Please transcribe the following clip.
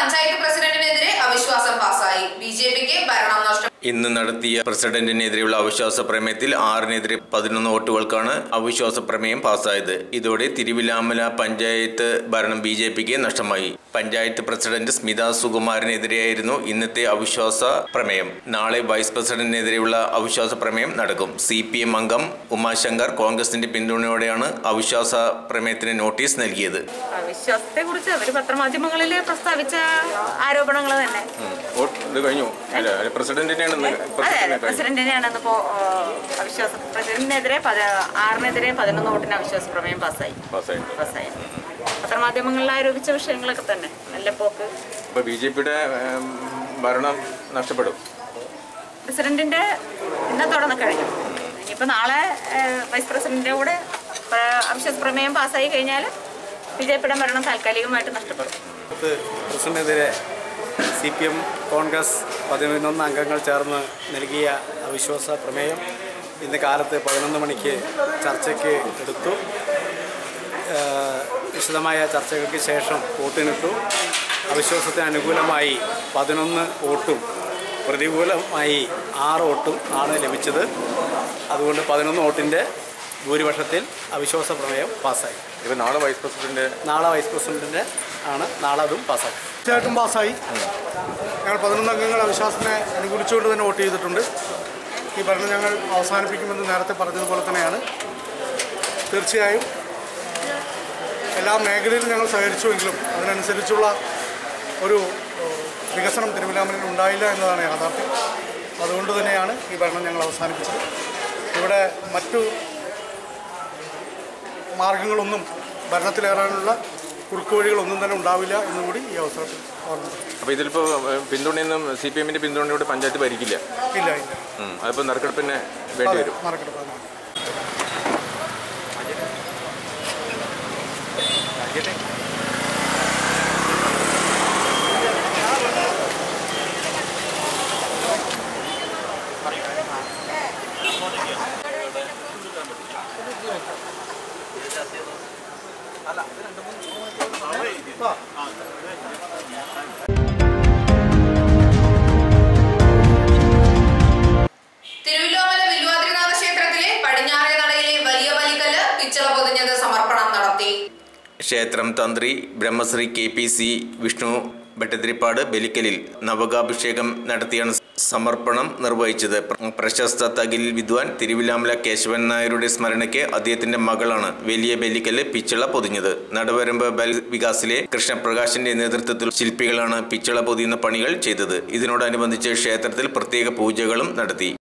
പഞ്ചായത്ത് പ്രസിഡന്റിനെതിരെ അവിശ്വാസം പാസായി B J പിക്ക് ഭരണം നഷ്ടം ഇന്ന് നടത്തിയ പ്രസിഡന്റിനെതിരെയുള്ള അവിശ്വാസ പ്രമേയത്തിൽ ആറിനെതിരെ പതിനൊന്ന് വോട്ടുകൾക്കാണ് അവിശ്വാസ പ്രമേയം പാസ്സായത് ഇതോടെ തിരുവിലാമല പഞ്ചായത്ത് ഭരണം ബി ജെ പിക്ക് നഷ്ടമായി പഞ്ചായത്ത് പ്രസിഡന്റ് സ്മിത സുകുമാരനെതിരെയായിരുന്നു ഇന്നത്തെ അവിശ്വാസ പ്രമേയം നാളെ വൈസ് പ്രസിഡന്റിനെതിരെയുള്ള അവിശ്വാസ പ്രമേയം നടക്കും സി പി എം അംഗം ഉമാശങ്കർ കോൺഗ്രസിന്റെ പിന്തുണയോടെയാണ് അവിശ്വാസ പ്രമേയത്തിന് നോട്ടീസ് നൽകിയത് വിശ്വാസത്തെ കുറിച്ച് അവർ പത്രമാധ്യമങ്ങളിൽ പ്രസ്താവിച്ച ആരോപണങ്ങൾ തന്നെ വോട്ട് ഇത് കഴിഞ്ഞു അല്ല പ്രസിഡന്റിനെയാണ് അതെ അതെ പ്രസിഡന്റിനെയാണ് ഇന്നിപ്പോ അവിശ്വാസ പ്രസിഡന്റിനെതിരെ പത- ആറിനെതിരെ പതിനൊന്ന് വോട്ടിന് അവിശ്വാസ പ്രമേയം പാസ്സായി പാസ്സായി പാസ്സായി പത്രമാധ്യമങ്ങളിൽ ആരോപിച്ച വിഷയങ്ങളൊക്കെ തന്നെ നല്ല പോക്ക് ഇപ്പൊ ബി ജെ പിയുടെ ഭരണം നഷ്ടപ്പെടും പ്രസിഡന്റിന്റെ ഇന്നത്തോടെ കഴിഞ്ഞു ഇനിയിപ്പോൾ നാളെ ഏഹ്, വൈസ് പ്രസിഡന്റിന്റെ കൂടെ പ്ര- അവിശ്വാസ പ്രമേയം പാസ്സായി കഴിഞ്ഞാൽ ബി ജെ പിയുടെ ഭരണം താൽക്കാലികമായിട്ട് നഷ്ടപ്പെടും ഇത് പ്രസിഡന്റിനെതിരെ സി പി എം കോൺഗ്രസ് പതിനൊന്ന് അംഗങ്ങൾ ചേർന്ന് നൽകിയ അവിശ്വാസ പ്രമേയം ഇന്ന് കാലത്ത് പതിനൊന്ന് മണിക്ക് ചർച്ചയ്ക്ക് എടുത്തു ഏഹ് വിശദമായ ചർച്ചകൾക്ക് ശേഷം വോട്ടിനിട്ടു അവിശ്വാസത്തിന് അനുകൂലമായി പതിനൊന്ന് വോട്ടും പ്രതികൂലമായി ആറ് വോട്ടും ആണ് ലഭിച്ചത് അതുകൊണ്ട് പതിനൊന്ന് വോട്ടിൻ്റെ ഭൂരിപക്ഷത്തിൽ അവിശ്വാസ പ്രമേയം പാസ്സായി ഇപ്പൊ നാളെ വൈസ് പ്രസിഡന്റ് നാളെ വൈസ് പ്രസിഡന്റിൻ്റെ ആണ് നാളെ അതും പാസ്സായി തീർച്ചയായിട്ടും പാസ്സായി ഞങ്ങൾ പതിനൊന്ന് അംഗങ്ങൾ അവിശ്വാസത്തിനെ അനുകൂലിച്ചുകൊണ്ട് തന്നെ വോട്ട് ചെയ്തിട്ടുണ്ട് ഈ ഭരണം ഞങ്ങൾ അവസാനിപ്പിക്കുമെന്ന് നേരത്തെ പറഞ്ഞതുപോലെ തന്നെയാണ് തീർച്ചയായും എല്ലാ മേഖലയിലും ഞങ്ങൾ സഹകരിച്ചുവെങ്കിലും അതിനനുസരിച്ചുള്ള ഒരു ഏഹ്, വികസനം തിരുവല്ലാമലയിൽ ഉണ്ടായില്ല എന്നതാണ് യാഥാർത്ഥ്യം അതുകൊണ്ട് തന്നെയാണ് ഈ ഭരണം ഞങ്ങൾ അവസാനിപ്പിച്ചത് ഇവിടെ മറ്റു മാർഗങ്ങളൊന്നും ഭരണത്തിലേറാനുള്ള കുറുക്കുവഴികളൊന്നും തന്നെ ഉണ്ടാവില്ല എന്നുകൂടി ഈ അവസരത്തിൽ ഓർമ്മപ്പെടുത്തും അപ്പൊ ഇതിലിപ്പോ ഏഹ്, പിന്തുണയൊന്നും സി പി എമ്മിന്റെ പിന്തുണയോടെ പഞ്ചായത്ത് ഭരിക്കില്ല ഇല്ല ഇല്ല ഉം. അതിപ്പോ നറുക്കെടുപ്പിന് വേണ്ടി വരും മറക്കട്ടെ തിരുവല്ലോമല വില്വാദ്രിനാഥ ക്ഷേത്രത്തിലെ പടിഞ്ഞാറേ നടയിലെ വലിയ ബലിക്കല്ല് പിച്ചള പൊതിഞ്ഞത് സമർപ്പണം നടത്തി ക്ഷേത്രം തന്ത്രി Brahmasree K P C Vishnu Bhattathiripad ബലിക്കലിൽ നവകാഭിഷേകം നടത്തിയാണ് സമർപ്പണം നിർവഹിച്ചത് പ്ര- പ്രശസ്ത തകിൽ വിദ്വാൻ തിരുവില്ലാമല കേശവൻ നായരുടെ സ്മരണയ്ക്ക് അദ്ദേഹത്തിന്റെ മകളാണ് വലിയ ബലിക്കല് പിച്ചള പൊതിഞ്ഞത് നടുവരമ്പ് ബൽ വികാസിലെ കൃഷ്ണപ്രകാശിന്റെ നേതൃത്വത്തിൽ ശില്പികളാണ് പിച്ചള പൊതിയുന്ന പണികൾ ചെയ്തത് ഇതിനോടനുബന്ധിച്ച് ക്ഷേത്രത്തിൽ പ്രത്യേക പൂജകളും നടത്തി